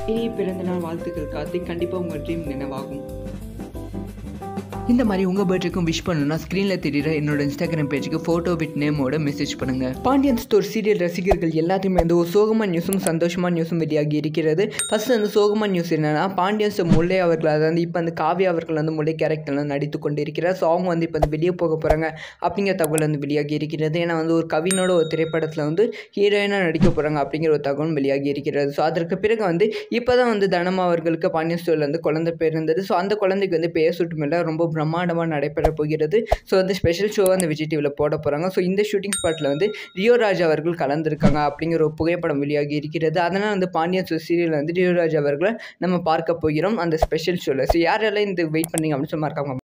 இனிய பிறந்தநாள் வாழ்த்துக்கள் கார்த்திக் கண்டிப்பாக உங்கள் ட்ரீம் நினைவாகும் இந்த மாதிரி உங்கள் பர்த்டேக்கும் விஷ் பண்ணணும்னா ஸ்க்ரீனில் தெரியுற என்னோட இன்ஸ்டாகிராம் பேஜுக்கு ஃபோட்டோ வித் நேமோட மெசேஜ் பண்ணுங்கள் பாண்டியன் ஸ்டோர் சீரியல் ரசிகர்கள் எல்லாத்தையுமே வந்து ஒரு சோகமான நியூஸும் சந்தோஷமான நியூஸும் வெளியாகி இருக்கிறது ஃபர்ஸ்ட் அந்த சோகமான நியூஸ் என்னன்னா பாண்டியன் ஸ்டோர் முல்லை அவர்கள் அதாவது இப்போ அந்த காவியா அவர்கள் வந்து முல்லை கேரக்டர்லாம் நடித்து கொண்டு இருக்கிறார் ஸோ அவங்க வந்து இப்போ வந்து வெளியே போக போகிறாங்க அப்படிங்கிற தகவல் வந்து வெளியாகி இருக்கிறது ஏன்னா வந்து ஒரு கவினோட ஒரு திரைப்படத்தில் வந்து ஹீரோயினாக நடிக்க போகிறாங்க அப்படிங்கிற ஒரு தகவல் வெளியாகி இருக்கிறது ஸோ அதற்கு பிறகு வந்து இப்போ தான் வந்து தனமா அவர்களுக்கு பாண்டியன் ஸ்டோரில் வந்து குழந்தை பிறந்தது ஸோ அந்த குழந்தைக்கு வந்து பெயர் சுட்டு மேலே ரொம்ப பிரம்மாண்டமாக நடைபெற போகிறது ஸோ வந்து ஸ்பெஷல் ஷோ வந்து விஜய் டிவியில் போட போகிறாங்க ஸோ இந்த ஷூட்டிங் ஸ்பாட்டில் வந்து ரியோ ராஜா அவர்கள் கலந்துருக்காங்க அப்படிங்கிற ஒரு புகைப்படம் வெளியாகி இருக்கிறது அதனால் வந்து பாண்டியன் ஷோ சீரியல் வந்து ரியோ ராஜா அவர்களை நம்ம பார்க்க போகிறோம் அந்த ஸ்பெஷல் ஷோவில் ஸோ யாரெல்லாம் இந்த வெயிட் பண்ணீங்க அப்படின்னு சொல்லி மறக்காம